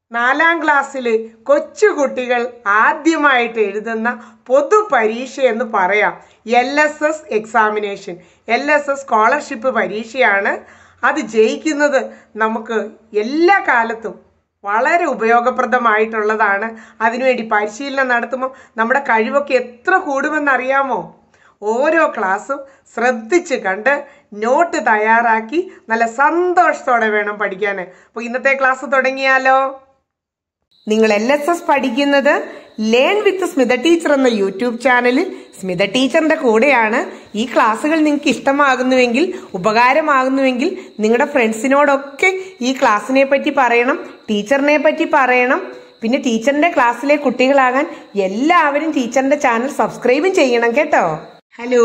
നാലാം ക്ലാസ്സിൽ കൊച്ചുകുട്ടികൾ ആദ്യമായിട്ട് എഴുതുന്ന പൊതു പരീക്ഷ എന്ന് പറയാം L S S examination L S S scholarship പരീക്ഷയാണ് അത് ജയിക്കുന്നത് നമുക്ക് എല്ലാ കാലത്തും വളരെ ഉപയോഗപ്രദമായിട്ടുള്ളതാണ് അതിനുവേണ്ടി പരിശീലനം നടത്തുമ്പോൾ നമ്മുടെ കഴിവൊക്കെ എത്ര കൂടുമെന്നറിയാമോ ഓരോ ക്ലാസ്സും ശ്രദ്ധിച്ച് കണ്ട് നോട്ട് തയ്യാറാക്കി നല്ല സന്തോഷത്തോടെ വേണം പഠിക്കാൻ അപ്പോൾ ഇന്നത്തെ ക്ലാസ് തുടങ്ങിയാലോ നിങ്ങൾ എൽ എസ് എസ് പഠിക്കുന്നത് ലേൺ വിത്ത് സ്മിത ടീച്ചർ എന്ന യൂട്യൂബ് ചാനലിൽ സ്മിത ടീച്ചറിന്റെ കൂടെയാണ് ഈ ക്ലാസ്സുകൾ നിങ്ങൾക്ക് ഇഷ്ടമാകുന്നുവെങ്കിൽ ഉപകാരമാകുന്നുവെങ്കിൽ നിങ്ങളുടെ ഫ്രണ്ട്സിനോടൊക്കെ ഈ ക്ലാസ്സിനെ പറ്റി പറയണം ടീച്ചറിനെ പറ്റി പറയണം പിന്നെ ടീച്ചറിന്റെ ക്ലാസ്സിലെ കുട്ടികളാകാൻ എല്ലാവരും ടീച്ചറിന്റെ ചാനൽ സബ്സ്ക്രൈബും ചെയ്യണം കേട്ടോ ഹലോ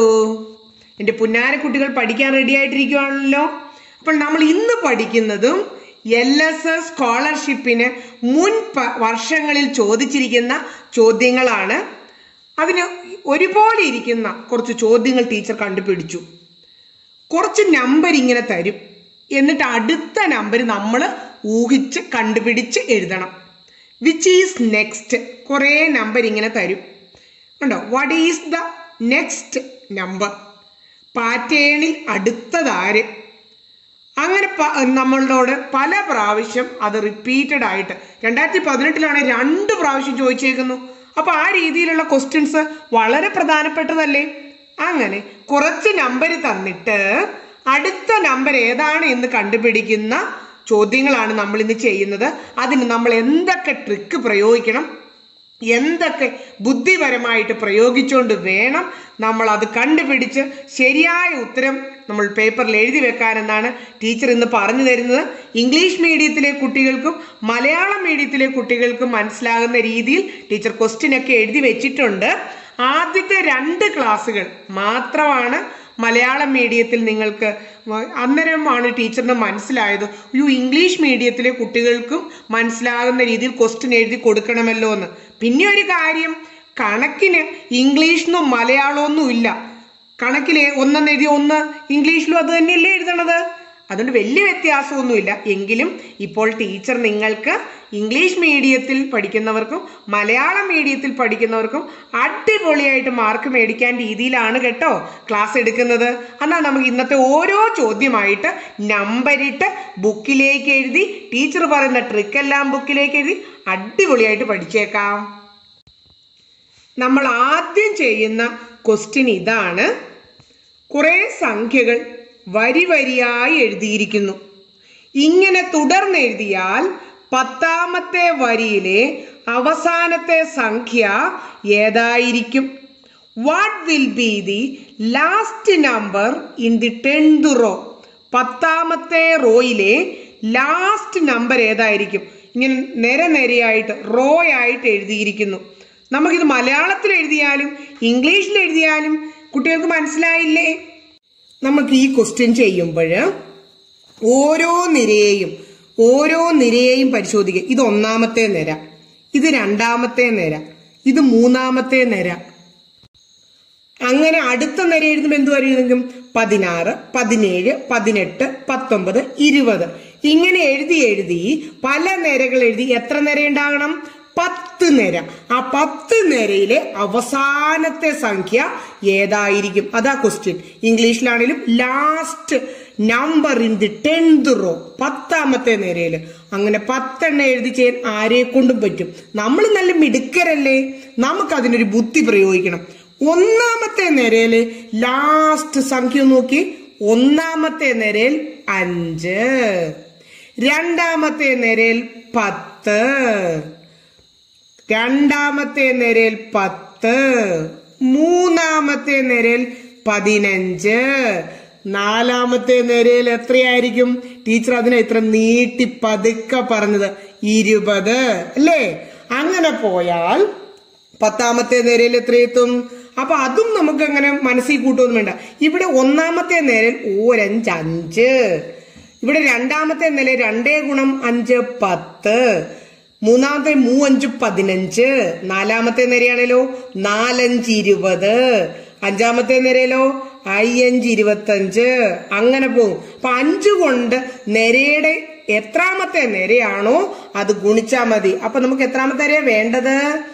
എൻ്റെ പുന്നാര കുട്ടികൾ പഠിക്കാൻ റെഡി ആയിട്ടിരിക്കുവാണല്ലോ അപ്പോൾ നമ്മൾ ഇന്ന് പഠിക്കുന്നതും എൽ എസ് എസ് സ്കോളർഷിപ്പിന് മുൻ പ- വർഷങ്ങളിൽ ചോദിച്ചിരിക്കുന്ന ചോദ്യങ്ങളാണ് അതിന് ഒരുപോലെ ഇരിക്കുന്ന കുറച്ച് ചോദ്യങ്ങൾ ടീച്ചർ കണ്ടുപിടിച്ചു കുറച്ച് നമ്പർ ഇങ്ങനെ തരും എന്നിട്ട് അടുത്ത നമ്പർ നമ്മൾ ഊഹിച്ച് കണ്ടുപിടിച്ച് എഴുതണം വിച്ച് ഈസ് നെക്സ്റ്റ് കുറേ നമ്പർ ഇങ്ങനെ തരും ഉണ്ടോ what is the next number പാറ്റേണിൽ അടുത്തതാര് അങ്ങനെ പ- നമ്മളോട് പല പ്രാവശ്യം അത് റിപ്പീറ്റഡ് ആയിട്ട് രണ്ടായിരത്തി പതിനെട്ടിലാണ് രണ്ട് പ്രാവശ്യം ചോദിച്ചേക്കുന്നു അപ്പൊ ആ രീതിയിലുള്ള ക്വസ്റ്റ്യൻസ് വളരെ പ്രധാനപ്പെട്ടതല്ലേ അങ്ങനെ കുറച്ച് നമ്പർ തന്നിട്ട് അടുത്ത നമ്പർ ഏതാണ് എന്ന് കണ്ടുപിടിക്കുന്ന ചോദ്യങ്ങളാണ് നമ്മൾ ഇന്ന് ചെയ്യുന്നത് അതിന് നമ്മൾ എന്തൊക്കെ ട്രിക്ക് പ്രയോഗിക്കണം എന്തൊക്കെ ബുദ്ധിപരമായിട്ട് പ്രയോഗിച്ചുകൊണ്ട് വേണം നമ്മൾ അത് കണ്ടുപിടിച്ച് ശരിയായ ഉത്തരം നമ്മൾ പേപ്പറിൽ എഴുതി വെക്കാനെന്നാണ് ടീച്ചർ ഇന്ന് പറഞ്ഞു തരുന്നത് ഇംഗ്ലീഷ് മീഡിയത്തിലെ കുട്ടികൾക്കും മലയാളം മീഡിയത്തിലെ കുട്ടികൾക്കും മനസ്സിലാകുന്ന രീതിയിൽ ടീച്ചർ ക്വസ്റ്റ്യൻ ഒക്കെ എഴുതി വെച്ചിട്ടുണ്ട് ആദ്യത്തെ രണ്ട് ക്ലാസ്സുകൾ മാത്രമാണ് മലയാളം മീഡിയത്തിൽ നിങ്ങൾക്ക് വ- അന്നേരമാണ് ടീച്ചറിന് മനസ്സിലായത് അയ്യോ ഇംഗ്ലീഷ് മീഡിയത്തിലെ കുട്ടികൾക്കും മനസ്സിലാകുന്ന രീതിയിൽ ക്വസ്റ്റ്യൻ എഴുതി കൊടുക്കണമല്ലോ എന്ന് പിന്നെ ഒരു കാര്യം കണക്കിന് ഇംഗ്ലീഷിനും മലയാളമൊന്നും ഇല്ല കണക്കിലെ ഒന്നെന്ന് എഴുതി ഒന്ന് ഇംഗ്ലീഷിലും അത് തന്നെയല്ലേ എഴുതണത് അതുകൊണ്ട് വലിയ വ്യത്യാസമൊന്നുമില്ല എങ്കിലും ഇപ്പോൾ ടീച്ചർ നിങ്ങൾക്ക് ഇംഗ്ലീഷ് മീഡിയത്തിൽ പഠിക്കുന്നവർക്കും മലയാളം മീഡിയത്തിൽ പഠിക്കുന്നവർക്കും അടിപൊളിയായിട്ട് മാർക്ക് മേടിക്കാൻ രീതിയിലാണ് കേട്ടോ ക്ലാസ് എടുക്കുന്നത് എന്നാൽ നമുക്ക് ഇന്നത്തെ ഓരോ ചോദ്യമായിട്ട് നമ്പരിട്ട് ബുക്കിലേക്ക് എഴുതി ടീച്ചർ പറയുന്ന ട്രിക്കെല്ലാം ബുക്കിലേക്ക് എഴുതി അടിപൊളിയായിട്ട് പഠിച്ചേക്കാം നമ്മൾ ആദ്യം ചെയ്യുന്ന ക്വസ്റ്റ്യൻ ഇതാണ് കുറേ സംഖ്യകൾ വരി വരിയായി എഴുതിയിരിക്കുന്നു ഇങ്ങനെ തുടർന്ന് എഴുതിയാൽ പത്താമത്തെ വരിയിലെ അവസാനത്തെ സംഖ്യ ഏതായിരിക്കും what will be the last number in the tenth row പത്താമത്തെ റോയിലെ ലാസ്റ്റ് നമ്പർ ഏതായിരിക്കും ഇങ്ങനെ നിര നിരയായിട്ട് റോ ആയിട്ട് എഴുതിയിരിക്കുന്നു നമുക്കിത് മലയാളത്തിൽ എഴുതിയാലും ഇംഗ്ലീഷിൽ എഴുതിയാലും കുട്ടികൾക്ക് മനസ്സിലായില്ലേ നമുക്ക് ഈ ക്വസ്റ്റ്യൻ ചെയ്യുമ്പോൾ ഓരോ നിരയെയും ഓരോ നിരയെയും പരിശോധിക്കുക ഇത് ഒന്നാമത്തെ നിര ഇത് രണ്ടാമത്തെ നിര ഇത് മൂന്നാമത്തെ നിര അങ്ങനെ അടുത്ത നിര എഴുതുമ്പോൾ എന്തു എഴുതും പതിനാറ് പതിനേഴ് പതിനെട്ട് പത്തൊമ്പത് ഇരുപത് ഇങ്ങനെ എഴുതി എഴുതി പല നിരകൾ എഴുതി എത്ര നിര ഉണ്ടാകണം പത്ത് നിര ആ പത്ത് നിരയിലെ അവസാനത്തെ സംഖ്യ ഏതായിരിക്കും അതാ ക്വസ്റ്റ്യൻ ഇംഗ്ലീഷിലാണെങ്കിലും last number in the tenth row പത്താമത്തെ നിരയിൽ അങ്ങനെ പത്തെണ്ണം എഴുതി ചെയ്യാൻ ആരെ കൊണ്ടും പറ്റും നമ്മൾ നല്ല മിടുക്കരല്ലേ നമുക്ക് അതിനൊരു ബുദ്ധി പ്രയോഗിക്കണം ഒന്നാമത്തെ നിരയില് ലാസ്റ്റ് സംഖ്യ നോക്കി ഒന്നാമത്തെ നിരയിൽ അഞ്ച് രണ്ടാമത്തെ നിരയിൽ പത്ത് രണ്ടാമത്തെ നിരയിൽ പത്ത് മൂന്നാമത്തെ നിരയിൽ പതിനഞ്ച് നാലാമത്തെ നിരയിൽ എത്രയായിരിക്കും ടീച്ചർ അതിനെ ഇത്ര നീട്ടി പതുക്കെ പറഞ്ഞത് ഇരുപത് അല്ലേ അങ്ങനെ പോയാൽ പത്താമത്തെ നിരയിൽ എത്രയെത്തും അപ്പൊ അതും നമുക്ക് അങ്ങനെ മനസ്സിൽ കൂട്ടൊന്നും വേണ്ട ഇവിടെ ഒന്നാമത്തെ നിരയിൽ ഓരഞ്ച് അഞ്ച് ഇവിടെ രണ്ടാമത്തെ നില രണ്ടേ ഗുണം അഞ്ച് പത്ത് മൂന്നാമത്തെ മൂവഞ്ച് പതിനഞ്ച് നാലാമത്തെ നിരയാണല്ലോ നാലഞ്ച് ഇരുപത് അഞ്ചാമത്തെ നിരയിലോ അയ്യഞ്ച് ഇരുപത്തഞ്ച് അങ്ങനെ പോകും അപ്പൊ അഞ്ച് കൊണ്ട് നിരയുടെ എത്രാമത്തെ നിരയാണോ അത് ഗുണിച്ചാൽ മതി അപ്പൊ നമുക്ക് എത്രാമത്തെ നിരയാ വേണ്ടത്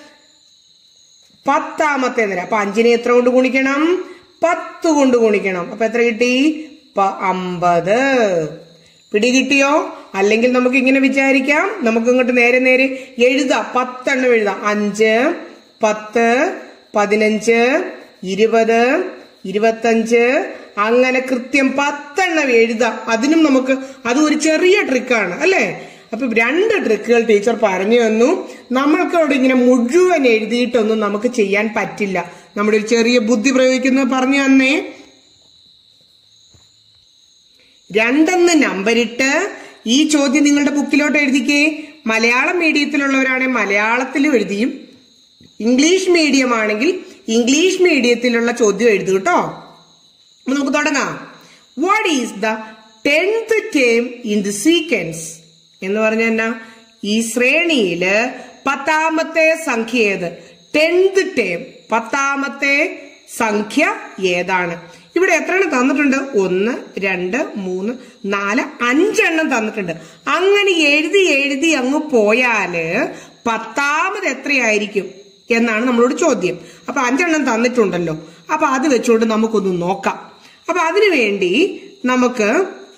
പത്താമത്തെ നിര അപ്പൊ അഞ്ചിനെ എത്ര കൊണ്ട് ഗുണിക്കണം പത്ത് കൊണ്ട് ഗുണിക്കണം അപ്പൊ എത്ര കിട്ടി പ- അമ്പത് പിടി കിട്ടിയോ അല്ലെങ്കിൽ നമുക്ക് ഇങ്ങനെ വിചാരിക്കാം നമുക്ക് ഇങ്ങോട്ട് നേരെ നേരെ എഴുതാം പത്തെണ്ണം എഴുതാം അഞ്ച് പത്ത് പതിനഞ്ച് ഇരുപത് ഇരുപത്തഞ്ച് അങ്ങനെ കൃത്യം പത്തെണ്ണം എഴുതാം അതിനും നമുക്ക് അത് ഒരു ചെറിയ ട്രിക്കാണ് അല്ലേ അപ്പൊ രണ്ട് ട്രിക്കുകൾ ടീച്ചർ പറഞ്ഞു തന്നു നമ്മൾക്ക് അവിടെ ഇങ്ങനെ മുഴുവൻ എഴുതിയിട്ടൊന്നും നമുക്ക് ചെയ്യാൻ പറ്റില്ല നമ്മുടെ ഒരു ചെറിയ ബുദ്ധി പ്രയോഗിക്കുന്നത് പറഞ്ഞു തന്നേ രണ്ടെന്ന് നമ്പരിട്ട് ഈ ചോദ്യം നിങ്ങളുടെ ബുക്കിലോട്ട് എഴുതിക്കേ മലയാളം മീഡിയത്തിലുള്ളവരാണെങ്കിൽ മലയാളത്തിലും എഴുതിയും ഇംഗ്ലീഷ് മീഡിയം ആണെങ്കിൽ ഇംഗ്ലീഷ് മീഡിയത്തിലുള്ള ചോദ്യം എഴുതു കേട്ടോ അപ്പൊ നമുക്ക് തുടങ്ങാം what is the tenth term in the sequence എന്ന് പറഞ്ഞ എന്നാ ഈ ശ്രേണിയില് പത്താമത്തെ സംഖ്യ ഏത് ടെൻത്ത് ടേം പത്താമത്തെ സംഖ്യ ഏതാണ് ഇവിടെ എത്ര എണ്ണം തന്നിട്ടുണ്ട് ഒന്ന് രണ്ട് മൂന്ന് നാല് അഞ്ചെണ്ണം തന്നിട്ടുണ്ട് അങ്ങനെ എഴുതി എഴുതി അങ്ങ് പോയാല് പത്താമത് എത്രയായിരിക്കും എന്നാണ് നമ്മളോട് ചോദ്യം അപ്പൊ അഞ്ചെണ്ണം തന്നിട്ടുണ്ടല്ലോ അപ്പൊ അത് വെച്ചുകൊണ്ട് നമുക്കൊന്ന് നോക്കാം അപ്പൊ അതിനു വേണ്ടി നമുക്ക്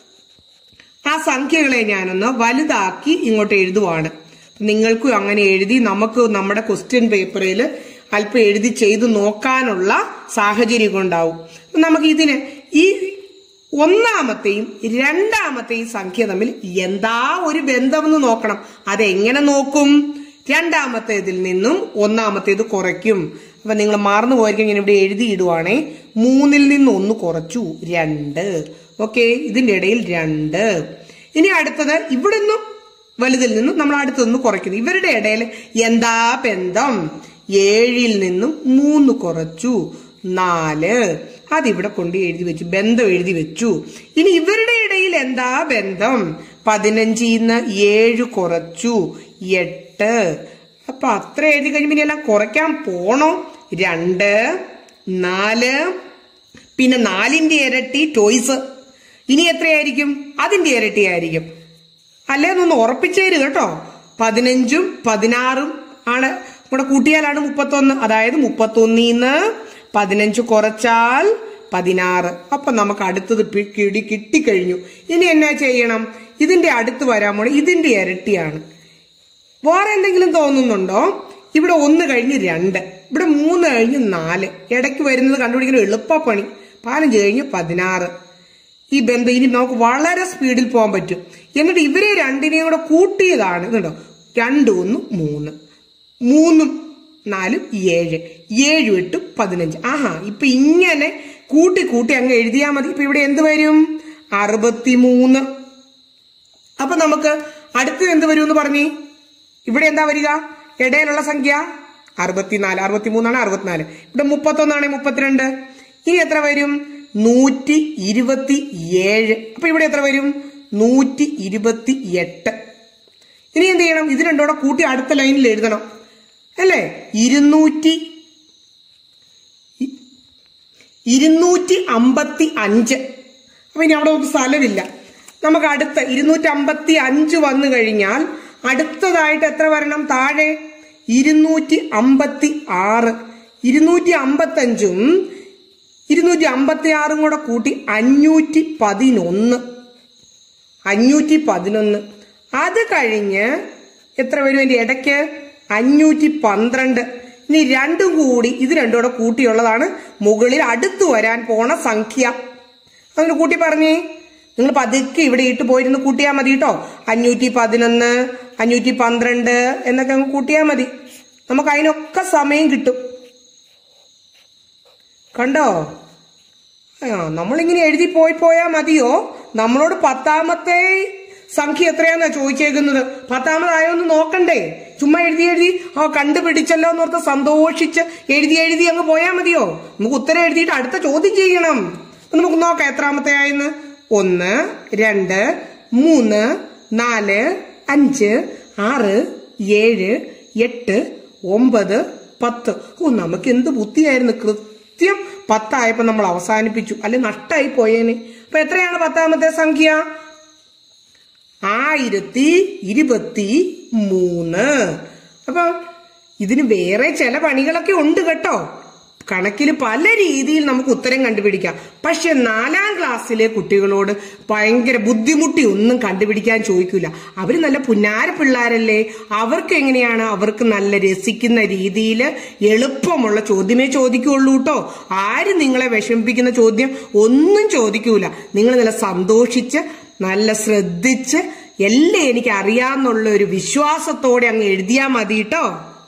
ആ സംഖ്യകളെ ഞാനൊന്ന് വലുതാക്കി ഇങ്ങോട്ട് എഴുതുവാണ് നിങ്ങൾക്കും അങ്ങനെ എഴുതി നമുക്ക് നമ്മുടെ ക്വസ്റ്റ്യൻ പേപ്പറിൽ അല്പം എഴുതി ചെയ്ത് നോക്കാനുള്ള സാഹചര്യം ഉണ്ടാവും അപ്പൊ നമുക്ക് ഇതിന് ഈ ഒന്നാമത്തെയും രണ്ടാമത്തെയും സംഖ്യ തമ്മിൽ എന്താ ഒരു ബന്ധമെന്ന് നോക്കണം അതെങ്ങനെ നോക്കും രണ്ടാമത്തേതിൽ നിന്നും ഒന്നാമത്തേത് കുറയ്ക്കും അപ്പൊ നിങ്ങൾ മറന്നു പോയിരിക്കും ഞാൻ ഇവിടെ എഴുതിയിടുവാണേ മൂന്നിൽ നിന്ന് ഒന്ന് കുറച്ചു രണ്ട് ഓക്കെ ഇതിന്റെ ഇടയിൽ രണ്ട് ഇനി അടുത്തത് ഇവിടുന്ന് വലുതിൽ നിന്നും നമ്മൾ അടുത്തുനിന്ന് കുറയ്ക്കുന്നു ഇവരുടെ ഇടയിൽ എന്താ ബന്ധം ഏഴിൽ നിന്നും മൂന്ന് കുറച്ചു നാല് അതിവിടെ കൊണ്ട് എഴുതി വെച്ചു ബന്ധം എഴുതി വെച്ചു ഇനി ഇവരുടെ ഇടയിൽ എന്താ ബന്ധം പതിനഞ്ചിൽ നിന്ന് ഏഴ് കുറച്ചു എട്ട് അപ്പൊ അത്ര എഴുതി കഴിയുമ്പോൾ ഇനി എല്ലാം കുറയ്ക്കാൻ പോണോ രണ്ട് നാല് പിന്നെ നാലിന്റെ ഇരട്ടി ടോയ്സ് ഇനി എത്രയായിരിക്കും അതിന്റെ ഇരട്ടി ആയിരിക്കും അല്ലേ ഒന്ന് ഉറപ്പിച്ചേര് കേട്ടോ പതിനഞ്ചും പതിനാറും ആണ് കൂടെ കൂട്ടിയാലാണ് മുപ്പത്തൊന്ന് അതായത് മുപ്പത്തൊന്നിന്ന് പതിനഞ്ച് കുറച്ചാൽ പതിനാറ് അപ്പൊ നമുക്ക് അടുത്തത് പി- കിടി കിട്ടിക്കഴിഞ്ഞു ഇനി എന്നാ ചെയ്യണം ഇതിന്റെ അടുത്ത് വരാൻ പോണേ ഇതിന്റെ ഇരട്ടിയാണ് വേറെ എന്തെങ്കിലും തോന്നുന്നുണ്ടോ ഇവിടെ ഒന്ന് കഴിഞ്ഞ് രണ്ട് ഇവിടെ മൂന്ന് കഴിഞ്ഞ് നാല് ഇടയ്ക്ക് വരുന്നത് കണ്ടുപിടിക്കുന്ന എളുപ്പപ്പണി പതിനഞ്ച് കഴിഞ്ഞ് പതിനാറ് ഈ ബന്ധം ഇനി നമുക്ക് വളരെ സ്പീഡിൽ പോകാൻ പറ്റും എന്നിട്ട് ഇവരെ രണ്ടിനെയും കൂടെ കൂട്ടിയതാണ് ഇതുണ്ടോ രണ്ട് ഒന്ന് മൂന്ന് മൂന്നും നാലും ഏഴ് ഏഴും എട്ടും പതിനഞ്ച് ആഹാ ഇപ്പൊ ഇങ്ങനെ കൂട്ടി കൂട്ടി അങ്ങ് എഴുതിയാൽ മതി ഇപ്പൊ ഇവിടെ എന്ത് വരും അറുപത്തിമൂന്ന് അപ്പൊ നമുക്ക് അടുത്തത് എന്ത് വരും എന്ന് പറഞ്ഞേ ഇവിടെ എന്താ വരിക ഇടയിലുള്ള സംഖ്യ അറുപത്തിനാല് അറുപത്തിമൂന്നാണ് അറുപത്തിനാല് ഇവിടെ മുപ്പത്തൊന്നാണ് മുപ്പത്തിരണ്ട് ഇനി എത്ര വരും നൂറ്റി ഇരുപത്തി ഏഴ് അപ്പൊ ഇവിടെ എത്ര വരും നൂറ്റി ഇരുപത്തി എട്ട് ഇനി എന്ത് ചെയ്യണം ഇത് രണ്ടോടെ കൂട്ടി അടുത്ത ലൈനിൽ എഴുതണം അല്ലേ ഇരുന്നൂറ്റി ഇരുന്നൂറ്റി അമ്പത്തി അഞ്ച് അപ്പൊ ഇനി അവിടെ നമുക്ക് സ്ഥലമില്ല നമുക്ക് അടുത്ത ഇരുന്നൂറ്റി അമ്പത്തി അഞ്ച് വന്നു കഴിഞ്ഞാൽ അടുത്തതായിട്ട് എത്ര വരണം താഴെ ഇരുന്നൂറ്റി അമ്പത്തി ആറ് ഇരുന്നൂറ്റി അമ്പത്തി അഞ്ചും ഇരുന്നൂറ്റി അമ്പത്തി ആറും കൂടെ കൂട്ടി അഞ്ഞൂറ്റി പതിനൊന്ന് അഞ്ഞൂറ്റി പതിനൊന്ന് അത് കഴിഞ്ഞ് എത്ര വരും അതിന്റെ ഇടയ്ക്ക് അഞ്ഞൂറ്റി പന്ത്രണ്ട് ഇനി രണ്ടും കൂടി ഇത് രണ്ടും കൂടെ കൂട്ടിയുള്ളതാണ് മുകളിൽ അടുത്തു വരാൻ പോണ സംഖ്യ അതിന് കൂട്ടി പറഞ്ഞേ നിങ്ങൾ പതുക്കെ ഇവിടെ ഇട്ട് പോയിരുന്ന് കൂട്ടിയാൽ മതി കേട്ടോ അഞ്ഞൂറ്റി പതിനൊന്ന് അഞ്ഞൂറ്റി പന്ത്രണ്ട് എന്നൊക്കെ അങ്ങ് കൂട്ടിയാൽ മതി നമുക്ക് അതിനൊക്കെ സമയം കിട്ടും കണ്ടോ ആ നമ്മളിങ്ങനെ എഴുതി പോയി പോയാ മതിയോ നമ്മളോട് പത്താമത്തെ സംഖ്യ എത്രയാന്നാ ചോദിച്ചേക്കുന്നത് പത്താമതായോ എന്ന് നോക്കണ്ടേ ചുമ്മാ എഴുതി എഴുതി ആ കണ്ടുപിടിച്ചല്ലോ എന്നോർത്ത് സന്തോഷിച്ച് എഴുതി എഴുതി അങ്ങ് പോയാ മതിയോ നമുക്ക് ഉത്തരം എഴുതിയിട്ട് അടുത്ത ചോദ്യം ചെയ്യണം അപ്പൊ നമുക്ക് നോക്കാം എത്രാമത്തെ ആയെന്ന് ഒന്ന് രണ്ട് മൂന്ന് നാല് അഞ്ച് ആറ് ഏഴ് എട്ട് ഒമ്പത് പത്ത് ഓ നമുക്ക് എന്ത് ബുദ്ധിയായിരുന്നു കൃത്യം പത്തായപ്പോ നമ്മൾ അവസാനിപ്പിച്ചു അല്ലെ നഷ്ടായി പോയേനെ അപ്പൊ എത്രയാണ് പത്താമത്തെ സംഖ്യ ആയിരത്തി ഇരുപത്തി മൂന്ന് അപ്പൊ ഇതിന് വേറെ ചില പണികളൊക്കെ ഉണ്ട് കേട്ടോ കണക്കിൽ പല രീതിയിൽ നമുക്ക് ഉത്തരം കണ്ടുപിടിക്കാം പക്ഷെ നാലാം ക്ലാസ്സിലെ കുട്ടികളോട് ഭയങ്കര ബുദ്ധിമുട്ടി ഒന്നും കണ്ടുപിടിക്കാൻ ചോദിക്കൂല അവര് നല്ല പുന്നാര പിള്ളേരല്ലേ അവർക്ക് എങ്ങനെയാണ് അവർക്ക് നല്ല രസിക്കുന്ന രീതിയിൽ എളുപ്പമുള്ള ചോദ്യമേ ചോദിക്കുള്ളൂ കേട്ടോ ആരും നിങ്ങളെ വിഷമിപ്പിക്കുന്ന ചോദ്യം ഒന്നും ചോദിക്കൂല നിങ്ങൾ നല്ല സന്തോഷിച്ച് നല്ല ശ്രദ്ധിച്ച് എല്ലാം എനിക്ക് അറിയാന്നുള്ള ഒരു വിശ്വാസത്തോടെ അങ്ങ് എഴുതിയാ മതി കേട്ടോ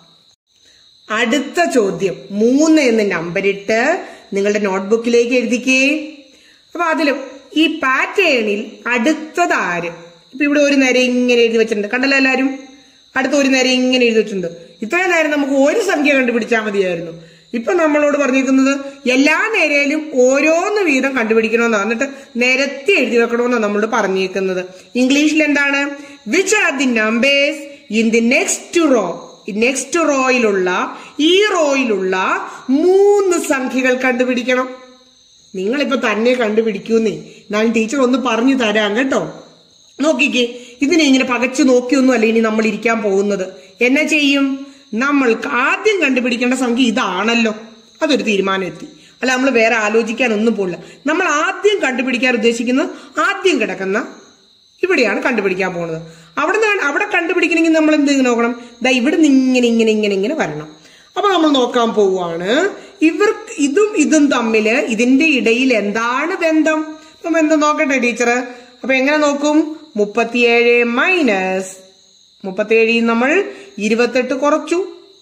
അടുത്ത ചോദ്യം മൂന്ന് എന്ന് നമ്പറിട്ട് നിങ്ങളുടെ നോട്ട്ബുക്കിലേക്ക് എഴുതിക്കേ അപ്പൊ അതിലും ഈ പാറ്റേണിൽ അടുത്തത് ആര് ഇപ്പൊ ഇവിടെ ഒരു നേരം ഇങ്ങനെ എഴുതി വെച്ചിട്ടുണ്ട് കണ്ടല്ലോ എല്ലാരും അടുത്ത ഒരു നേരം ഇങ്ങനെ എഴുതി വെച്ചിട്ടുണ്ട് ഇത്രയും നേരം നമുക്ക് ഒരു സംഖ്യ കണ്ടുപിടിച്ചാൽ മതിയായിരുന്നു ഇപ്പൊ നമ്മളോട് പറഞ്ഞിരിക്കുന്നത് എല്ലാ നേരയിലും ഓരോന്ന് വീതം കണ്ടുപിടിക്കണമെന്നാണ് എന്നിട്ട് നിരത്തി എഴുതി വെക്കണമെന്നാണ് നമ്മളോട് പറഞ്ഞിരിക്കുന്നത് ഇംഗ്ലീഷിൽ എന്താണ് which are the numbers in the next row next റോയിലുള്ള ഈ റോയിലുള്ള മൂന്ന് സംഖ്യകൾ കണ്ടുപിടിക്കണം നിങ്ങളിപ്പോ തന്നെ കണ്ടുപിടിക്കൂന്നേ ഞാൻ ടീച്ചർ ഒന്ന് പറഞ്ഞു തരാം കേട്ടോ നോക്കിക്കേ ഇതിനെ ഇങ്ങനെ പകച്ചു നോക്കിയൊന്നും അല്ല ഇനി നമ്മൾ ഇരിക്കാൻ പോകുന്നത് എന്നാ ചെയ്യും നമ്മൾക്ക് ആദ്യം കണ്ടുപിടിക്കേണ്ട സംഖ്യ ഇതാണല്ലോ അതൊരു തീരുമാനം എത്തി അല്ല നമ്മൾ വേറെ ആലോചിക്കാനൊന്നും പോകില്ല നമ്മൾ ആദ്യം കണ്ടുപിടിക്കാൻ ഉദ്ദേശിക്കുന്നത് ആദ്യം കിടക്കുന്ന ഇവിടെയാണ് കണ്ടുപിടിക്കാൻ പോകുന്നത് അവിടെ നിന്ന് അവിടെ കണ്ടുപിടിക്കണമെങ്കിൽ നമ്മൾ എന്ത് നോക്കണം ദാ ഇവിടെ നിന്ന് ഇങ്ങനെ ഇങ്ങനെ ഇങ്ങനെ ഇങ്ങനെ വരണം അപ്പൊ നമ്മൾ നോക്കാൻ പോവുകയാണ് ഇവർ ഇതും ഇതും തമ്മില് ഇതിന്റെ ഇടയിൽ എന്താണ് ബന്ധം അപ്പൊ ബന്ധം നോക്കട്ടെ ടീച്ചർ അപ്പൊ എങ്ങനെ നോക്കും മുപ്പത്തിയേഴ് മൈനസ് മുപ്പത്തിയേഴിൽ നമ്മൾ ഇരുപത്തെട്ട് കുറച്ചു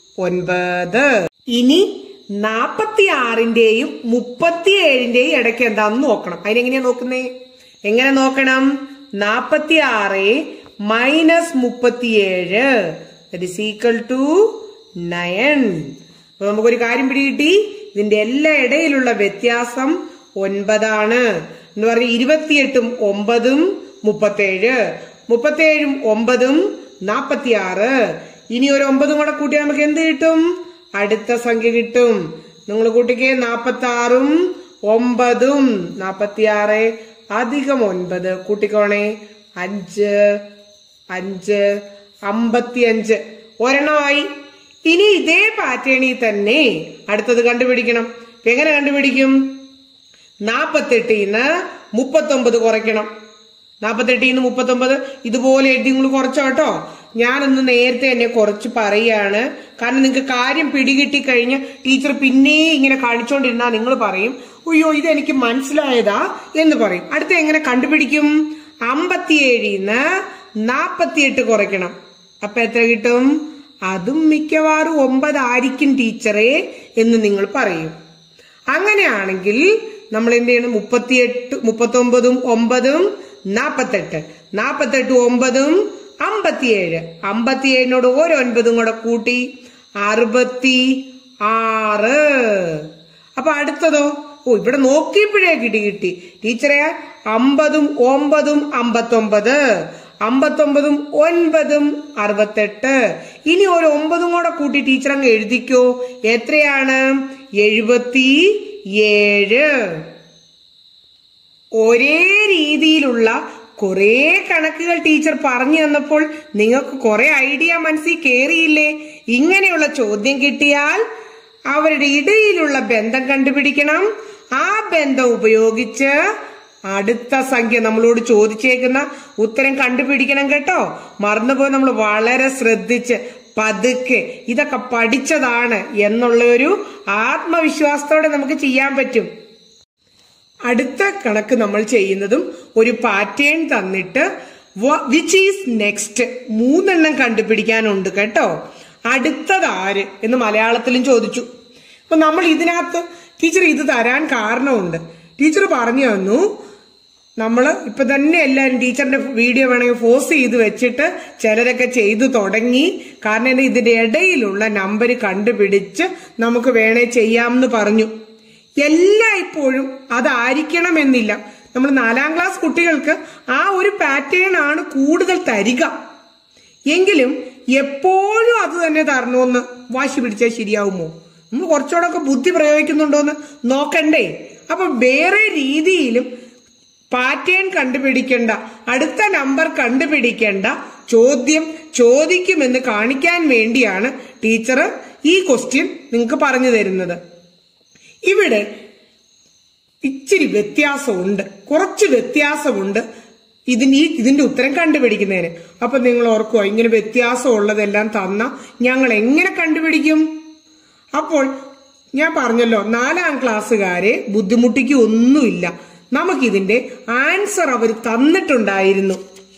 ഒൻപത് ഇനി നാപ്പത്തി ആറിന്റെയും മുപ്പത്തിയേഴിന്റെയും ഇടയ്ക്ക് എന്താന്ന് നോക്കണം അതിനെങ്ങനെയാ നോക്കുന്നേ എങ്ങനെ നോക്കണം നാപ്പത്തി ആറ് മൈനസ് മുപ്പത്തിയേഴ് ഇസ് ഈക്വൽ ടു നയൻ അപ്പൊ നമുക്കൊരു കാര്യം പിടികിട്ടി ഇതിന്റെ എല്ലാ ഇടയിലുള്ള വ്യത്യാസം ഒൻപതാണ് എന്ന് പറഞ്ഞ ഇരുപത്തിയെട്ടും ഒമ്പതും മുപ്പത്തേഴ് മുപ്പത്തേഴും ഒമ്പതും നാപ്പത്തിയാറ് ഇനി ഒരു ഒമ്പതും കൂടെ കൂട്ടിയാൽ നമുക്ക് എന്ത് കിട്ടും അടുത്ത സംഖ്യ കിട്ടും നിങ്ങൾ കൂട്ടിക്ക് നാപ്പത്തി ആറും ഒമ്പതും നാപ്പത്തിയാറ് അധികം ഒൻപത് കൂട്ടിക്കോണേ അഞ്ച് അഞ്ച് അമ്പത്തി അഞ്ച് ഒരെണ്ണമായി ഇനി ഇതേ പാറ്റേണിൽ തന്നെ അടുത്തത് കണ്ടുപിടിക്കണം എങ്ങനെ കണ്ടുപിടിക്കും നാപ്പത്തെട്ടിന്ന് മുപ്പത്തൊമ്പത് കുറയ്ക്കണം നാപ്പത്തെട്ടിന്ന് മുപ്പത്തൊമ്പത് ഇതുപോലെ എഴുതി നിങ്ങൾ കുറച്ചോ കേട്ടോ ഞാനൊന്ന് നേരത്തെ തന്നെ കുറച്ച് പറയാണ് കാരണം നിങ്ങൾക്ക് കാര്യം പിടികിട്ടി കഴിഞ്ഞ് ടീച്ചർ പിന്നെ ഇങ്ങനെ കാണിച്ചോണ്ടിരുന്നാ നിങ്ങൾ പറയും അയ്യോ ഇത് എനിക്ക് മനസ്സിലായതാ എന്ന് പറയും അടുത്ത എങ്ങനെ കണ്ടുപിടിക്കും അമ്പത്തിയേഴിന്ന് നാപ്പത്തിയെട്ട് കുറയ്ക്കണം അപ്പൊ എത്ര കിട്ടും അതും മിക്കവാറും ഒമ്പതായിരിക്കും ടീച്ചറെ എന്ന് നിങ്ങൾ പറയും അങ്ങനെയാണെങ്കിൽ നമ്മൾ എന്ത് ചെയ്യണം മുപ്പത്തിയെട്ട് മുപ്പത്തൊമ്പതും ഒമ്പതും നാപ്പത്തെട്ട് നാപ്പത്തെട്ട് ഒമ്പതും അമ്പത്തിയേഴ് അമ്പത്തിയേഴിനോട് ഒരു ഒൻപതും കൂടെ കൂട്ടി അറുപത്തി ആറ് അപ്പൊ അടുത്തതോ ഓ ഇവിടെ നോക്കിയപ്പോഴേ കിട്ടി കിട്ടി ടീച്ചറെ അമ്പതും ഒമ്പതും അമ്പത്തൊമ്പത് അമ്പത്തൊമ്പതും ഒൻപതും അറുപത്തെട്ട് ഇനി ഒരു ഒമ്പതും കൂടെ കൂട്ടി ടീച്ചർ അങ്ങ് എഴുതിക്കോ എത്രയാണ് എഴുപത്തി ഏഴ് ഒരേ രീതിയിലുള്ള കുറെ കണക്കുകൾ ടീച്ചർ പറഞ്ഞു തന്നപ്പോൾ നിങ്ങൾക്ക് കുറെ ഐഡിയ മനസ്സിൽ കേറിയില്ലേ ഇങ്ങനെയുള്ള ചോദ്യം കിട്ടിയാൽ അവരുടെ ഇടയിലുള്ള ബന്ധം കണ്ടുപിടിക്കണം ആ ബന്ധം ഉപയോഗിച്ച് അടുത്ത സംഖ്യ നമ്മളോട് ചോദിച്ചേക്കുന്ന ഉത്തരം കണ്ടുപിടിക്കണം കേട്ടോ മറന്നുപോയി നമ്മൾ വളരെ ശ്രദ്ധിച്ച് പതുക്കെ ഇതൊക്കെ പഠിച്ചതാണ് എന്നുള്ള ഒരു ആത്മവിശ്വാസത്തോടെ നമുക്ക് ചെയ്യാൻ പറ്റും അടുത്ത കണക്ക് നമ്മൾ ചെയ്യുന്നതും ഒരു പാറ്റേൺ തന്നിട്ട് വിച്ച് ഈസ് നെക്സ്റ്റ് മൂന്നെണ്ണം കണ്ടുപിടിക്കാനുണ്ട് കേട്ടോ അടുത്തത് ആര് എന്ന് മലയാളത്തിലും ചോദിച്ചു അപ്പൊ നമ്മൾ ഇതിനകത്ത് ടീച്ചർ ഇത് തരാൻ കാരണമുണ്ട് ടീച്ചർ പറഞ്ഞു തന്നു നമ്മൾ ഇപ്പൊ തന്നെ എല്ലാവരും ടീച്ചറിന്റെ വീഡിയോ വേണമെങ്കിൽ ഫോഴ്സ് ചെയ്ത് വെച്ചിട്ട് ചിലരൊക്കെ ചെയ്തു തുടങ്ങി കാരണം എന്താ ഇതിന്റെ ഇടയിലുള്ള നമ്പർ കണ്ടുപിടിച്ച് നമുക്ക് വേണേ ചെയ്യാമെന്ന് പറഞ്ഞു എല്ലായ്പ്പോഴും അതായിരിക്കണമെന്നില്ല നമ്മൾ നാലാം ക്ലാസ് കുട്ടികൾക്ക് ആ ഒരു പാറ്റേൺ ആണ് കൂടുതൽ തരിക എങ്കിലും എപ്പോഴും അത് തന്നെ തരണമെന്ന് വാശി പിടിച്ചാൽ ശരിയാവുമോ നമ്മൾ കുറച്ചുകൂടെ ഒക്കെ ബുദ്ധി പ്രയോഗിക്കുന്നുണ്ടോന്ന് നോക്കണ്ടേ അപ്പൊ വേറെ രീതിയിലും പാറ്റേൺ കണ്ടുപിടിക്കേണ്ട അടുത്ത നമ്പർ കണ്ടുപിടിക്കേണ്ട ചോദ്യം ചോദിക്കുമെന്ന് കാണിക്കാൻ വേണ്ടിയാണ് ടീച്ചർ ഈ ക്വസ്റ്റ്യൻ നിങ്ങൾക്ക് പറഞ്ഞു തരുന്നത് ഇവിടെ ഇച്ചിരി വ്യത്യാസമുണ്ട് കുറച്ച് വ്യത്യാസമുണ്ട് ഇതിന് ഈ ഇതിന്റെ ഉത്തരം കണ്ടുപിടിക്കുന്നതിന് അപ്പൊ നിങ്ങൾ ഓർക്കുക ഇങ്ങനെ വ്യത്യാസം ഉള്ളതെല്ലാം തന്ന ഞങ്ങൾ എങ്ങനെ കണ്ടുപിടിക്കും അപ്പോൾ ഞാൻ പറഞ്ഞല്ലോ നാലാം ക്ലാസ്സുകാരെ ബുദ്ധിമുട്ടിക്ക് ഒന്നുമില്ല നമുക്കിതിന്റെ ആൻസർ അവർ തന്നിട്ടുണ്ടായിരുന്നു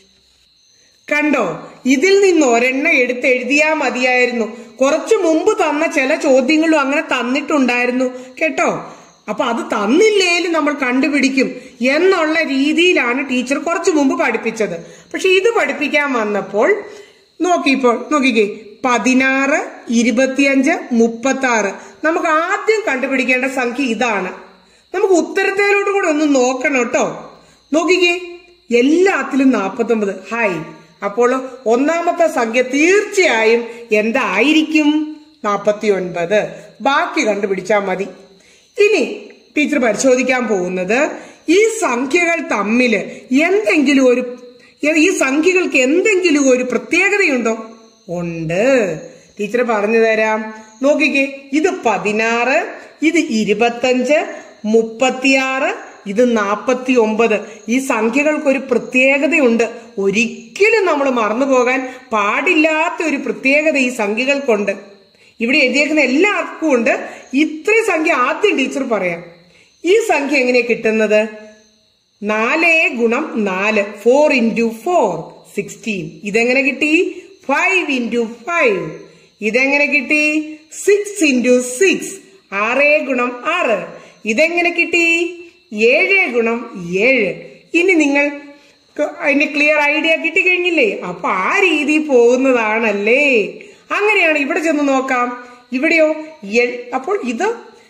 കണ്ടോ ഇതിൽ നിന്ന് ഒരെണ്ണം എടുത്ത് എഴുതിയാ മതിയായിരുന്നു കുറച്ചു മുമ്പ് തന്ന ചില ചോദ്യങ്ങളും അങ്ങനെ തന്നിട്ടുണ്ടായിരുന്നു കേട്ടോ അപ്പൊ അത് തന്നില്ലേലും നമ്മൾ കണ്ടുപിടിക്കും എന്നുള്ള രീതിയിലാണ് ടീച്ചർ കുറച്ചു മുമ്പ് പഠിപ്പിച്ചത് പക്ഷെ ഇത് പഠിപ്പിക്കാൻ വന്നപ്പോൾ നോക്കിപ്പോൾ നോക്കിക്കേ പതിനാറ് ഇരുപത്തിയഞ്ച് മുപ്പത്തി ആറ് നമുക്ക് ആദ്യം കണ്ടുപിടിക്കേണ്ട സംഖ്യ ഇതാണ് നമുക്ക് ഉത്തരത്തിലോട്ട് കൂടെ ഒന്ന് നോക്കണം കേട്ടോ നോക്കിക്കേ എല്ലാത്തിലും നാപ്പത്തി ഒമ്പത് ഹായ് അപ്പോൾ ഒന്നാമത്തെ സംഖ്യ തീർച്ചയായും എന്തായിരിക്കും നാപ്പത്തി ഒൻപത് ബാക്കി കണ്ടുപിടിച്ചാൽ മതി ഇനി ടീച്ചർ പരിശോധിക്കാൻ പോകുന്നത് ഈ സംഖ്യകൾ തമ്മിൽ എന്തെങ്കിലും ഒരു ഈ സംഖ്യകൾക്ക് എന്തെങ്കിലും ഒരു പ്രത്യേകതയുണ്ടോ ഉണ്ട് ടീച്ചർ പറഞ്ഞു തരാം നോക്കിക്കേ ഇത് പതിനാറ് ഇത് ഇരുപത്തഞ്ച് മുപ്പത്തിയാറ് ഇത് നാപ്പത്തി ഒമ്പത് ഈ സംഖ്യകൾക്ക് ഒരു പ്രത്യേകതയുണ്ട് ഒരിക്കലും നമ്മൾ മറന്നു പോകാൻ പാടില്ലാത്ത ഒരു പ്രത്യേകത ഈ സംഖ്യകൾക്കുണ്ട് ഇവിടെ എഴുതിയേക്കുന്ന എല്ലാവർക്കും ഉണ്ട് ഇത്രയും സംഖ്യ ആദ്യം ടീച്ചർ പറയാം ഈ സംഖ്യ എങ്ങനെയാ കിട്ടുന്നത് നാല് ഗുണം നാല് ഫോർ ഇൻറ്റു ഫോർ സിക്സ്റ്റീൻ ഇതെങ്ങനെ കിട്ടി ഫൈവ് ഇൻറ്റു ഫൈവ് ഇതെങ്ങനെ കിട്ടി സിക്സ് ഇൻറ്റു സിക്സ് ആറ് ഗുണം ആറ് ഇതെങ്ങനെ കിട്ടി ഏഴ് ഗുണം ഏഴ് ഇനി നിങ്ങൾ അതിന്റെ ക്ലിയർ ഐഡിയ കിട്ടിക്കഴിഞ്ഞില്ലേ അപ്പൊ ആ രീതി പോകുന്നതാണല്ലേ അങ്ങനെയാണ് ഇവിടെ ചെന്ന് നോക്കാം ഇവിടെയോ എ- അപ്പോൾ ഇത്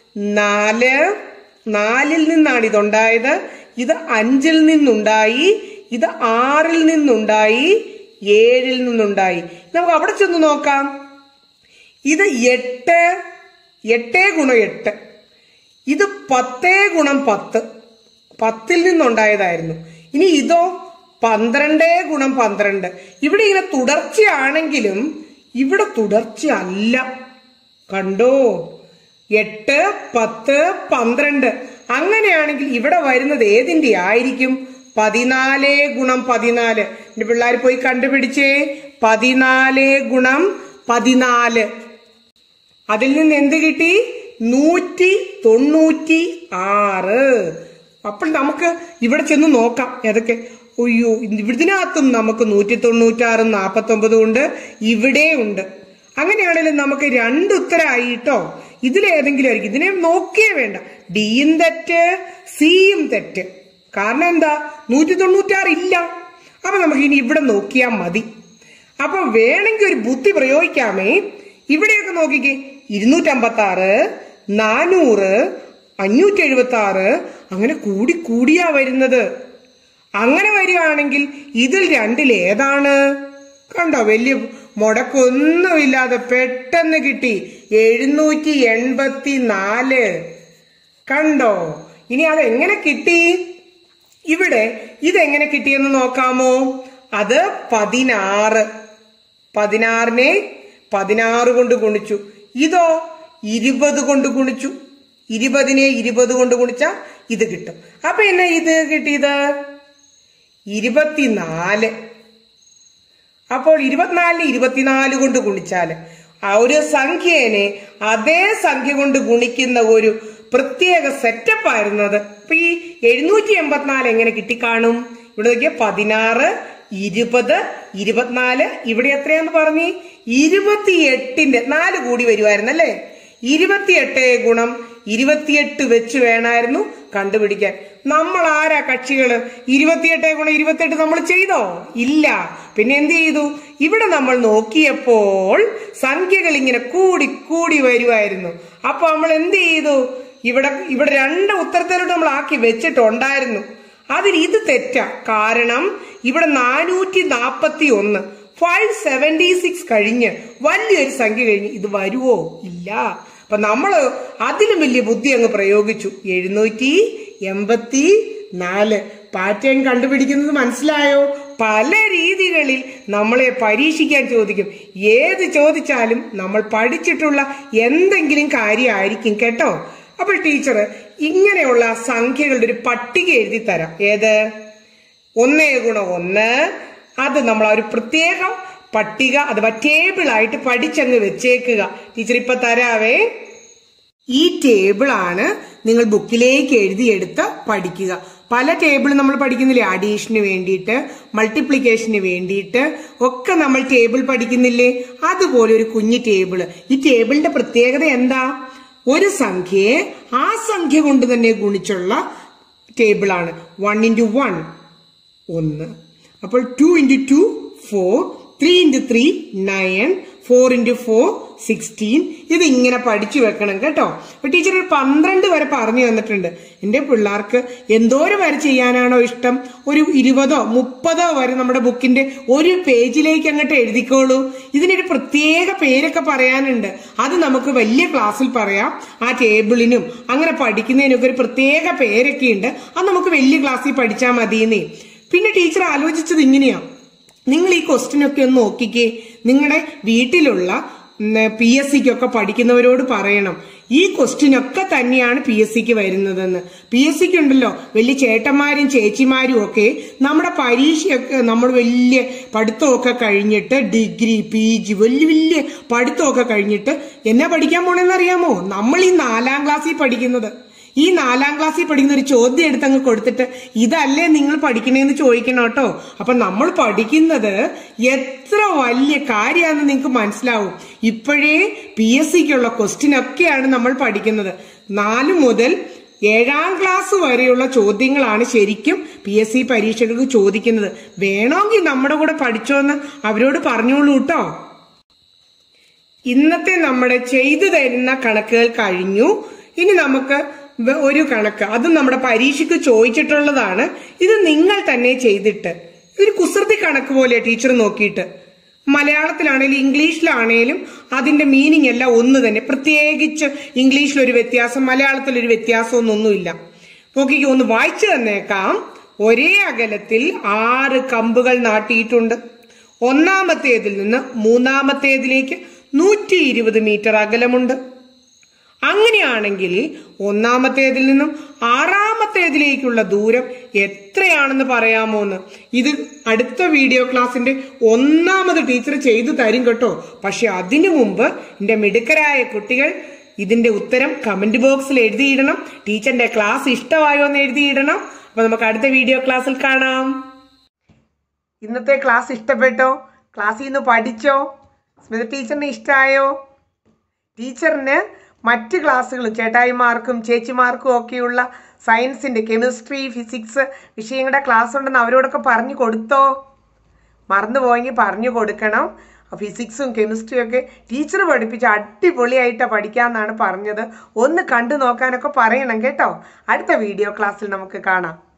നാല് നാലിൽ നിന്നാണ് ഇതുണ്ടായത് ഇത് അഞ്ചിൽ നിന്നുണ്ടായി ഇത് ആറിൽ നിന്നുണ്ടായി ഏഴിൽ നിന്നുണ്ടായി നമുക്ക് അവിടെ ചെന്ന് നോക്കാം ഇത് എട്ട് എട്ടേ ഗുണം എട്ട് ഇത് പത്തേ ഗുണം പത്ത് പത്തിൽ നിന്നുണ്ടായതായിരുന്നു ഇനി ഇതോ പന്ത്രണ്ടേ ഗുണം പന്ത്രണ്ട് ഇവിടെ ഇങ്ങനെ തുടർച്ചയാണെങ്കിലും ഇവിടെ തുടർച്ചയല്ല കണ്ടോ എട്ട് പത്ത് പന്ത്രണ്ട് അങ്ങനെയാണെങ്കിൽ ഇവിടെ വരുന്നത് ഏതിന്റെ ആയിരിക്കും പതിനാല് ഗുണം പതിനാല് എന്റെ പിള്ളേർ പോയി കണ്ടുപിടിച്ചേ പതിനാല് ഗുണം പതിനാല് അതിൽ നിന്ന് എന്ത് കിട്ടി നൂറ്റി തൊണ്ണൂറ്റി ആറ് അപ്പോൾ നമുക്ക് ഇവിടെ ചെന്ന് നോക്കാം ഏതൊക്കെ അയ്യോ ഇതിനകത്തും നമുക്ക് നൂറ്റി തൊണ്ണൂറ്റാറും നാപ്പത്തി ഒമ്പതും ഉണ്ട് ഇവിടെ ഉണ്ട് അങ്ങനെയാണെങ്കിലും നമുക്ക് രണ്ട് ഉത്തരമായി കേട്ടോ ഇതിലേതെങ്കിലും ആയിരിക്കും ഇതിനെ നോക്കിയേ വേണ്ട ഡിയും തെറ്റ് സിയും തെറ്റ് കാരണം എന്താ നൂറ്റി തൊണ്ണൂറ്റാറ് ഇല്ല അപ്പൊ നമുക്ക് ഇനി ഇവിടെ നോക്കിയാൽ മതി അപ്പൊ വേണമെങ്കിൽ ഒരു ബുദ്ധി പ്രയോഗിക്കാമേ ഇവിടെയൊക്കെ നോക്കിക്കേ ഇരുന്നൂറ്റമ്പത്തി ആറ് നാനൂറ് അഞ്ഞൂറ്റി എഴുപത്തി ആറ് അങ്ങനെ കൂടി കൂടിയാ വരുന്നത് അങ്ങനെ വരികയാണെങ്കിൽ ഇതിൽ രണ്ടിൽ ഏതാണ് കണ്ടോ വലിയ മുടക്കൊന്നുമില്ലാതെ പെട്ടെന്ന് കിട്ടി എഴുന്നൂറ്റി എൺപത്തി നാല് കണ്ടോ ഇനി അത് എങ്ങനെ കിട്ടി ഇവിടെ ഇതെങ്ങനെ കിട്ടിയെന്ന് നോക്കാമോ അത് പതിനാറ് പതിനാറിനെ പതിനാറ് കൊണ്ട് ഗുണിച്ചു ഇതോ ഇരുപത് കൊണ്ട് ഗുണിച്ചു ഇരുപതിനെ ഇരുപത് കൊണ്ട് ഗുണിച്ച ഇത് കിട്ടും അപ്പൊ എന്നെ ഇത് കിട്ടിയത് ഇരുപത്തിനാല് അപ്പോൾ ഇരുപത്തിനാലിന് ഇരുപത്തിനാല് കൊണ്ട് ഗുണിച്ചാല് ആ ഒരു സംഖ്യേനെ അതേ സംഖ്യ കൊണ്ട് ഗുണിക്കുന്ന ഒരു പ്രത്യേക സെറ്റപ്പ് ആയിരുന്നത് അപ്പൊ ഈ എഴുന്നൂറ്റി എൺപത്തിനാല് എങ്ങനെ കിട്ടിക്കാണും ഇവിടെ നോക്കിയ പതിനാറ് ഇരുപത് ഇരുപത്തിനാല് ഇവിടെ എത്രയാന്ന് പറഞ്ഞു ഇരുപത്തിയെട്ടിന്റെ നാല് കൂടി വരുമായിരുന്നു അല്ലേ ഇരുപത്തിയെട്ട് ഗുണം ഇരുപത്തിയെട്ട് വെച്ച് വേണമായിരുന്നു കണ്ടുപിടിക്കാൻ നമ്മൾ ആരാ കക്ഷികള് ഇരുപത്തിയെട്ട് ഗുണം ഇരുപത്തിയെട്ട് നമ്മൾ ചെയ്തോ ഇല്ല പിന്നെ എന്ത് ചെയ്തു ഇവിടെ നമ്മൾ നോക്കിയപ്പോൾ സംഖ്യകൾ ഇങ്ങനെ കൂടി കൂടി വരുമായിരുന്നു അപ്പൊ നമ്മൾ എന്ത് ചെയ്തു ഇവിടെ ഇവിടെ രണ്ട് ഉത്തരത്തിലോട്ട് നമ്മൾ ആക്കി വെച്ചിട്ടുണ്ടായിരുന്നു അതിൽ ഇത് തെറ്റാ കാരണം ഇവിടെ നാനൂറ്റി നാപ്പത്തി ഒന്ന് ഫൈവ് സെവന്റി സിക്സ് കഴിഞ്ഞ് വലിയൊരു സംഖ്യ കഴിഞ്ഞ് ഇത് വരുവോ ഇല്ല അപ്പൊ നമ്മള് അതിലും വലിയ ബുദ്ധി അങ്ങ് പ്രയോഗിച്ചു എഴുന്നൂറ്റി എൺപത്തി നാല് പാറ്റേൺ കണ്ടുപിടിക്കുന്നത് മനസ്സിലായോ പല രീതികളിൽ നമ്മളെ പരീക്ഷിക്കാൻ ചോദിക്കും ഏത് ചോദിച്ചാലും നമ്മൾ പഠിച്ചിട്ടുള്ള എന്തെങ്കിലും കാര്യമായിരിക്കും കേട്ടോ അപ്പോൾ ടീച്ചർ ഇങ്ങനെയുള്ള സംഖ്യകളുടെ ഒരു പട്ടിക എഴുതി തരാം ഏത് ഒന്നേ ഗുണം ഒന്ന് അത് നമ്മൾ ആ ഒരു പ്രത്യേക പട്ടിക അഥവാ ടേബിൾ ആയിട്ട് പഠിച്ചങ്ങ് വെച്ചേക്കുക ടീച്ചർ ഇപ്പൊ തരാവേ ഈ ടേബിൾ ആണ് നിങ്ങൾ ബുക്കിലേക്ക് എഴുതിയെടുത്ത് പഠിക്കുക പല ടേബിൾ നമ്മൾ പഠിക്കുന്നില്ലേ അഡീഷന് വേണ്ടിയിട്ട് മൾട്ടിപ്ലിക്കേഷന് വേണ്ടിയിട്ട് ഒക്കെ നമ്മൾ ടേബിൾ പഠിക്കുന്നില്ലേ അതുപോലെ ഒരു കുഞ്ഞു ടേബിൾ ഈ ടേബിളിന്റെ പ്രത്യേകത എന്താ ഒരു സംഖ്യയെ ആ സംഖ്യ കൊണ്ട് തന്നെ ഗുണിച്ചുള്ള ടേബിളാണ് വൺ ഇൻറ്റു വൺ ഒന്ന് അപ്പോൾ two into two four three into three nine four into four sixteen ഇത് ഇങ്ങനെ പഠിച്ചു വെക്കണം കേട്ടോ അപ്പൊ ടീച്ചർ ഒരു പന്ത്രണ്ട് വരെ പറഞ്ഞു തന്നിട്ടുണ്ട് എൻ്റെ പിള്ളേർക്ക് എന്തോരം വരെ ചെയ്യാനാണോ ഇഷ്ടം ഒരു ഇരുപതോ മുപ്പതോ വരെ നമ്മുടെ ബുക്കിന്റെ ഒരു പേജിലേക്ക് അങ്ങോട്ട് എഴുതിക്കോളൂ ഇതിനൊരു പ്രത്യേക പേരൊക്കെ പറയാനുണ്ട് അത് നമുക്ക് വലിയ ക്ലാസ്സിൽ പറയാം ആ ടേബിളിനും അങ്ങനെ പഠിക്കുന്നതിനൊക്കെ ഒരു പ്രത്യേക പേരൊക്കെ ഉണ്ട് അത് നമുക്ക് വലിയ ക്ലാസ്സിൽ പഠിച്ചാൽ മതിയെന്നേ പിന്നെ ടീച്ചർ ആലോചിച്ചത് ഇങ്ങനെയാ നിങ്ങൾ ഈ ക്വസ്റ്റ്യൻ ഒക്കെ ഒന്ന് നോക്കിക്കേ നിങ്ങളുടെ വീട്ടിലുള്ള പി എസ് സിക്കൊക്കെ പഠിക്കുന്നവരോട് പറയണം ഈ ക്വസ്റ്റ്യൻ ഒക്കെ തന്നെയാണ് പി എസ് സിക്ക് വരുന്നതെന്ന് പി എസ് സിക്ക് ഉണ്ടല്ലോ വലിയ ചേട്ടന്മാരും ചേച്ചിമാരും ഒക്കെ നമ്മുടെ പരീക്ഷയൊക്കെ നമ്മൾ വലിയ പഠിത്തമൊക്കെ കഴിഞ്ഞിട്ട് ഡിഗ്രി പി ജി വലിയ വലിയ പഠിത്തമൊക്കെ കഴിഞ്ഞിട്ട് എന്നാ പഠിക്കാൻ പോണെന്ന് അറിയാമോ നമ്മൾ ഈ നാലാം ക്ലാസ്സിൽ പഠിക്കുന്നത് ഈ നാലാം ക്ലാസ്സിൽ പഠിക്കുന്ന ഒരു ചോദ്യം എടുത്തങ്ങ് കൊടുത്തിട്ട് ഇതല്ലേ നിങ്ങൾ പഠിക്കണേന്ന് ചോദിക്കണം കേട്ടോ അപ്പൊ നമ്മൾ പഠിക്കുന്നത് എത്ര വലിയ കാര്യമാണെന്ന് നിങ്ങൾക്ക് മനസ്സിലാവും ഇപ്പോഴേ പി എസ് സിക്കുള്ള ക്വസ്റ്റ്യൻ ഒക്കെയാണ് നമ്മൾ പഠിക്കുന്നത് നാല് മുതൽ ഏഴാം ക്ലാസ് വരെയുള്ള ചോദ്യങ്ങളാണ് ശരിക്കും പി എസ് സി പരീക്ഷകൾക്ക് ചോദിക്കുന്നത് വേണമെങ്കിൽ നമ്മുടെ കൂടെ പഠിച്ചോന്ന് അവരോട് പറഞ്ഞോളൂ കേട്ടോ ഇന്നത്തെ നമ്മുടെ ചെയ്തു തരുന്ന കണക്കുകൾ കഴിഞ്ഞു ഇനി നമുക്ക് വ- ഒരു കണക്ക് അതും നമ്മുടെ പരീക്ഷയ്ക്ക് ചോദിച്ചിട്ടുള്ളതാണ് ഇത് നിങ്ങൾ തന്നെ ചെയ്തിട്ട് ഇതൊരു കുസൃതി കണക്ക് പോലെ ടീച്ചർ നോക്കിയിട്ട് മലയാളത്തിലാണേലും ഇംഗ്ലീഷിലാണേലും അതിന്റെ മീനിങ് എല്ലാം ഒന്ന് തന്നെ പ്രത്യേകിച്ച് ഇംഗ്ലീഷിലൊരു വ്യത്യാസം മലയാളത്തിലൊരു വ്യത്യാസമൊന്നുമില്ല നോക്കിക്കോ ഒന്ന് വായിച്ചു തന്നേക്കാം ഒരേ അകലത്തിൽ ആറ് കമ്പുകൾ നാട്ടിയിട്ടുണ്ട് ഒന്നാമത്തേതിൽ നിന്ന് മൂന്നാമത്തേതിലേക്ക് നൂറ്റി ഇരുപത് മീറ്റർ അകലമുണ്ട് അങ്ങനെയാണെങ്കിൽ ഒന്നാമത്തേതിൽ നിന്നും ആറാമത്തേതിലേക്കുള്ള ദൂരം എത്രയാണെന്ന് പറയാമോ എന്ന് ഇത് അടുത്ത വീഡിയോ ക്ലാസ്സിന്റെ ഒന്നാമത് ടീച്ചർ ചെയ്തു തരും കേട്ടോ പക്ഷെ അതിനു മുമ്പ് എന്റെ മിടുക്കരായ കുട്ടികൾ ഇതിന്റെ ഉത്തരം കമന്റ് ബോക്സിൽ എഴുതിയിടണം ടീച്ചറിന്റെ ക്ലാസ് ഇഷ്ടമായോ എന്ന് എഴുതിയിടണം അപ്പൊ നമുക്ക് അടുത്ത വീഡിയോ ക്ലാസ്സിൽ കാണാം ഇന്നത്തെ ക്ലാസ് ഇഷ്ടപ്പെട്ടോ ക്ലാസ്സിൽ നിന്ന് പഠിച്ചോ സ്മിത ടീച്ചറിന് ഇഷ്ടമായോ ടീച്ചറിന് മറ്റ് ക്ലാസ്സുകൾ ചേട്ടായിമാർക്കും ചേച്ചിമാർക്കും ഒക്കെയുള്ള സയൻസിൻ്റെ കെമിസ്ട്രി ഫിസിക്സ് വിഷയങ്ങളുടെ ക്ലാസ് ഉണ്ടെന്ന് അവരോടൊക്കെ പറഞ്ഞു കൊടുത്തോ മറന്നുപോയെങ്കിൽ പറഞ്ഞു കൊടുക്കണം ഫിസിക്സും കെമിസ്ട്രിയും ഒക്കെ ടീച്ചർ പഠിപ്പിച്ച് അടിപൊളിയായിട്ടാണ് പഠിക്കാമെന്നാണ് പറഞ്ഞത് ഒന്ന് കണ്ടു നോക്കാനൊക്കെ പറയണം കേട്ടോ അടുത്ത വീഡിയോ ക്ലാസ്സിൽ നമുക്ക് കാണാം